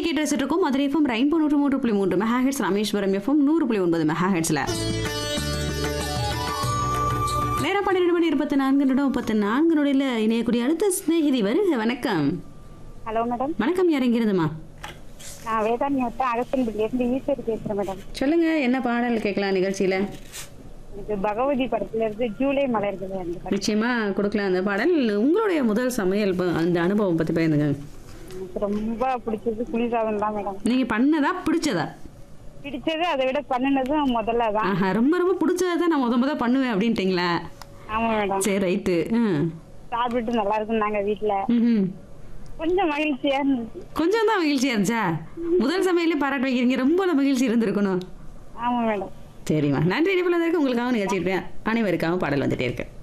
கேட்டு ரசிட்டு இருக்கோம் Madurai FM rainbow நூற்று மூன்று புள்ளி மூன்று மெகாஹெட்ஸ் ராமேஸ்வரம் எஃப்எம் நூறு புள்ளி ஒன்பது மெகாஹெட்ஸ்ல நேரம் பன்னிரெண்டு மணி இருபத்தி நான்கு நிமிடம் முப்பத்தி நான்கு நொடியில் இணையக்கூடிய அடுத்த சிநேகிதி வருக வணக்கம் ஹலோ மேடம் வணக்கம் யார் எங்கிருந்துமா நான் வேதாந்தி வட்டம் அகஸ்தன்பள்ளியிலிருந்து ஈஸ்வரி பேசுறேன் மேடம் சொல்லுங்க என்ன பாடல் கேட்கலாம் நிகழ்ச்சியில எனக்கு பகவதி படத்துல இருந்து ஜூலை மலர்கள் அந்த படம் நிச்சயமா கொடுக்கலாம் அந்த பாடல் உங்களுடைய முதல் சமையல் ப- அந்த அனுபவம் பத்தி பகிர்ந்துங்க எனக்கு ரொம்ப பிடிச்சது புளிசாதம் தான் மேடம் நீங்க பண்ணதா பிடிச்சதா பிடிச்சது அதை விட பண்ணினதும் முதல்ல தான் ஆஹா ரொம்ப ரொம்ப பிடிச்சதை தான் நான் முத முத பண்ணுவேன் அப்படின்ட்டீங்களா ஆமா மேடம் சரி ரைட்டு ம் சாப்பிட்டு நல்லா இருக்குன்னாங்க வீட்டுல ம்ஹும். கொஞ்சம் மகிழ்ச்சியா இருந்துச்சு கொஞ்சம் தான் மகிழ்ச்சியா இருந்துச்சா முதல் சமையலே பாராட்டு வைக்கிறீங்க ரொம்ப மகிழ்ச்சி இருந்திருக்கணும் ஆமா மேடம் சரிம்மா நன்றி இனிப்பில் உங்களுக்கு உங்களுக்காக நிகழ்ச்சி அனைவருக்காகவும் பாடல் வந்துட்டே இருக்கு